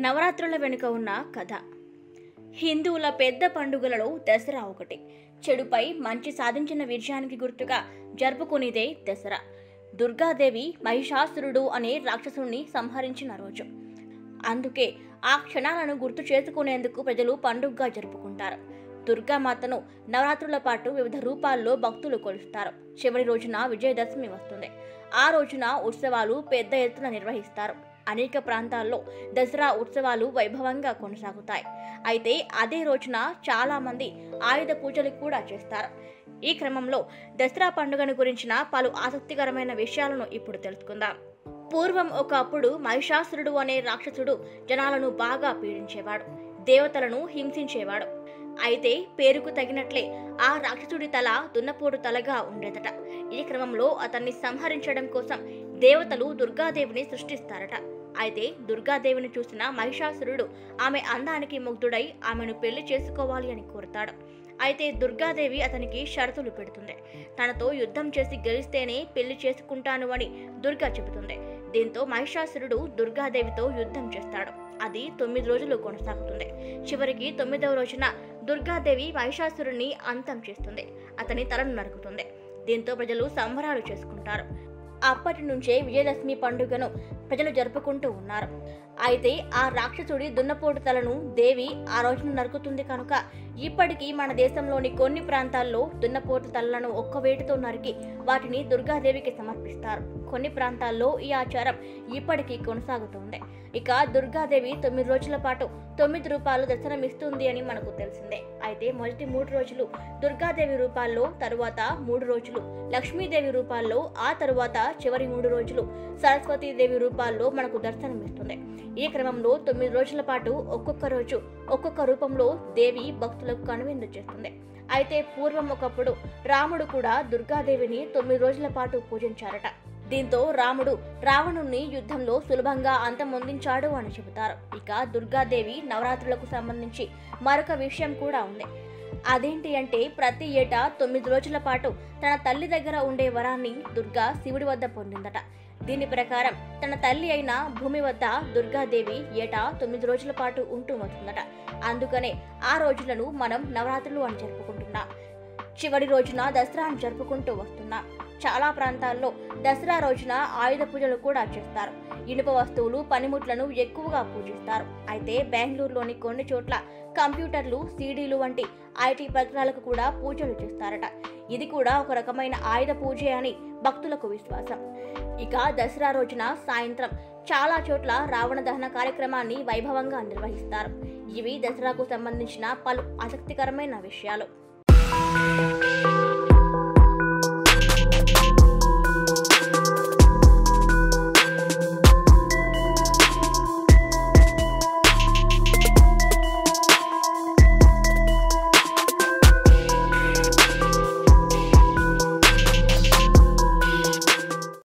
నవరాత్రుల వెనుక ఉన్న కథ హిందువుల పెద్ద పండుగలలో దసరా ఒకటి చెడుపై మంచి సాధించిన విజయానికి గుర్తుగా జరుపుకునేదే దసరా దుర్గాదేవి మహిషాసురుడు అనే రాక్షసుని సంహరించిన రోజు అందుకే ఆ క్షణాలను గుర్తు చేసుకునేందుకు ప్రజలు పండుగగా జరుపుకుంటారు దుర్గామాతను నవరాత్రుల పాటు వివిధ రూపాల్లో భక్తులు కొలుస్తారు చివరి రోజున విజయదశమి వస్తుంది ఆ రోజున ఉత్సవాలు పెద్ద ఎత్తున నిర్వహిస్తారు అనేక ప్రాంతాల్లో దసరా ఉత్సవాలు వైభవంగా కొనసాగుతాయి అయితే అదే రోజున చాలా మంది ఆయుధ పూజలు కూడా చేస్తారు ఈ క్రమంలో దసరా పండుగను గురించిన పలు ఆసక్తికరమైన విషయాలను ఇప్పుడు తెలుసుకుందాం పూర్వం ఒకప్పుడు మహిషాసురుడు అనే రాక్షసుడు జనాలను బాగా పీడించేవాడు దేవతలను హింసించేవాడు అయితే పేరుకు తగినట్లే ఆ రాక్షసుడి తల దున్నపోడు తలగా ఉండేదట ఈ క్రమంలో అతన్ని సంహరించడం కోసం దేవతలు దుర్గాదేవిని సృష్టిస్తారట అయితే దుర్గాదేవిని చూసిన మహిషాసురుడు ఆమె అందానికి ముగ్ధుడై ఆమెను పెళ్లి చేసుకోవాలి అని కోరుతాడు అయితే దుర్గాదేవి అతనికి షరతులు పెడుతుంది తనతో యుద్ధం చేసి గెలిస్తేనే పెళ్లి చేసుకుంటాను అని దుర్గా చెబుతుంది దీంతో మహిషాసురుడు దుర్గాదేవితో యుద్ధం చేస్తాడు అది తొమ్మిది రోజులు కొనసాగుతుంది చివరికి తొమ్మిదవ రోజున దుర్గాదేవి మహిషాసురుణ్ణి అంతం చేస్తుంది అతని తలను నరుకుతుంది దీంతో ప్రజలు సంబరాలు చేసుకుంటారు అప్పటి నుంచే విజయదశమి పండుగను ప్రజలు జరుపుకుంటూ ఉన్నారు అయితే ఆ రాక్షసుడి దున్నపోటు తలను దేవి ఆ రోజున నరుకుతుంది కనుక ఇప్పటికీ మన దేశంలోని కొన్ని ప్రాంతాల్లో దున్నపోటు తలలను ఒక్క వేటితో నరికి వాటిని దుర్గాదేవికి సమర్పిస్తారు కొన్ని ప్రాంతాల్లో ఈ ఆచారం ఇప్పటికీ కొనసాగుతుంది ఇక దుర్గాదేవి తొమ్మిది రోజుల పాటు తొమ్మిది రూపాయలు దర్శనమిస్తుంది అని మనకు తెలిసిందే అయితే మొదటి మూడు రోజులు దుర్గాదేవి రూపాల్లో తరువాత మూడు రోజులు లక్ష్మీదేవి రూపాల్లో ఆ తరువాత చివరి మూడు రోజులు సరస్వతీదేవి రూపాల్లో మనకు దర్శనమిస్తుంది ఈ క్రమంలో తొమ్మిది రోజుల పాటు ఒక్కొక్క రోజు ఒక్కొక్క రూపంలో దేవి భక్తులకు కనువిందు చేస్తుంది అయితే పూర్వం ఒకప్పుడు రాముడు కూడా దుర్గాదేవిని తొమ్మిది రోజుల పాటు పూజించారట దీంతో రాముడు రావణుణ్ణి యుద్ధంలో సులభంగా అంతమొందించాడు అని చెబుతారు ఇక దుర్గాదేవి నవరాత్రులకు సంబంధించి మరొక విషయం కూడా ఉంది అదేంటి అంటే ప్రతి ఏటా తొమ్మిది రోజుల పాటు తన తల్లి దగ్గర ఉండే వరాన్ని దుర్గా శివుడి వద్ద పొందిందట దీని ప్రకారం తన తల్లి అయిన భూమి వద్ద దుర్గాదేవి ఏటా తొమ్మిది రోజుల పాటు ఉంటూ వస్తుందట అందుకనే ఆ రోజులను మనం నవరాత్రులు అని జరుపుకుంటున్నాం చివరి రోజున దసరాను జరుపుకుంటూ వస్తున్నాం చాలా ప్రాంతాల్లో దసరా రోజున ఆయుధ పూజలు కూడా చేస్తారు ఇనుప వస్తువులు పనిముట్లను ఎక్కువగా పూజిస్తారు అయితే బెంగళూరులోని కొన్ని చోట్ల కంప్యూటర్లు సీడీలు వంటి ఐటీ పరికరాలకు కూడా పూజలు చేస్తారట ఇది కూడా ఒక రకమైన ఆయుధ పూజే అని భక్తులకు విశ్వాసం ఇక దసరా రోజున సాయంత్రం చాలా చోట్ల రావణ దహన కార్యక్రమాన్ని వైభవంగా నిర్వహిస్తారు ఇవి దసరాకు సంబంధించిన పలు ఆసక్తికరమైన విషయాలు